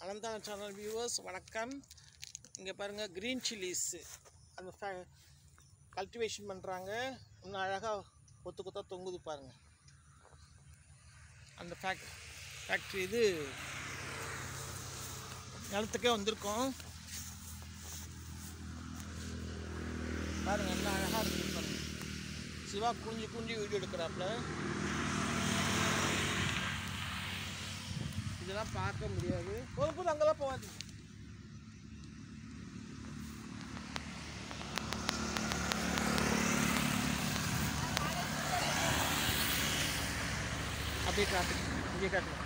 அனந்தான channel viewers வணக்கம் இங்கே பாருங்கள் க்ரீன் சில்லிஸு அந்த ஃபே கல்டிவேஷன் பண்ணுறாங்க இன்னும் அழகாக கொத்து கொத்தா தொங்குது பாருங்கள் அந்த ஃபேக் ஃபேக்ட்ரி இது நிலத்துக்கே வந்திருக்கோம் பாருங்கள் என்ன அழகாக இருக்குது பாருங்கள் சிவா குஞ்சு குஞ்சு வீடியோ எடுக்கிறாப்புல இதெல்லாம் பார்க்க முடியாது போதும் போதும் அங்கெல்லாம் போகாதீங்க அப்படியே காட்டு இங்கே காட்டுங்க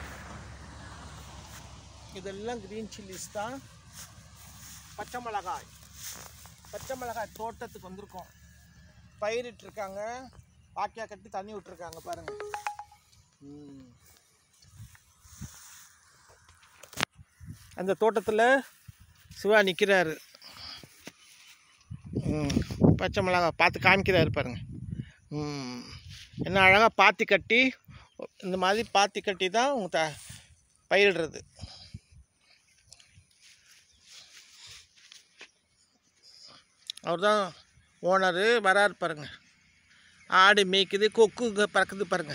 இதெல்லாம் க்ரீன் சில்லிஸ் தான் பச்சை மிளகாய் பச்சை மிளகாய் தோட்டத்துக்கு வந்திருக்கோம் பயிரிட்டிருக்காங்க வாக்கியா கட்டி தண்ணி விட்டுருக்காங்க பாருங்க ம். அந்த தோட்டத்தில் சிவா நிற்கிறாரு ம் பச்சை மிளகாய் பார்த்து காமிக்கிறாரு பாருங்க ம் என்ன அழகாக பாத்தி கட்டி இந்த மாதிரி பாத்தி கட்டி தான் உங்க த பயிரிடுறது அவர் தான் ஓனரு வராரு பாருங்க ஆடு மேய்க்குது கொக்கு இங்க பறக்குது பாருங்க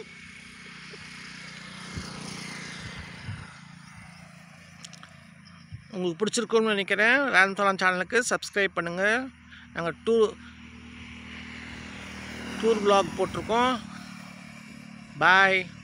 உங்களுக்கு பிடிச்சிருக்குன்னு நினைக்கிறேன் ராம்சலாம் சேனலுக்கு சப்ஸ்கிரைப் பண்ணுங்கள் நாங்கள் டூ டூர் vlog போட்டிருக்கோம் பாய்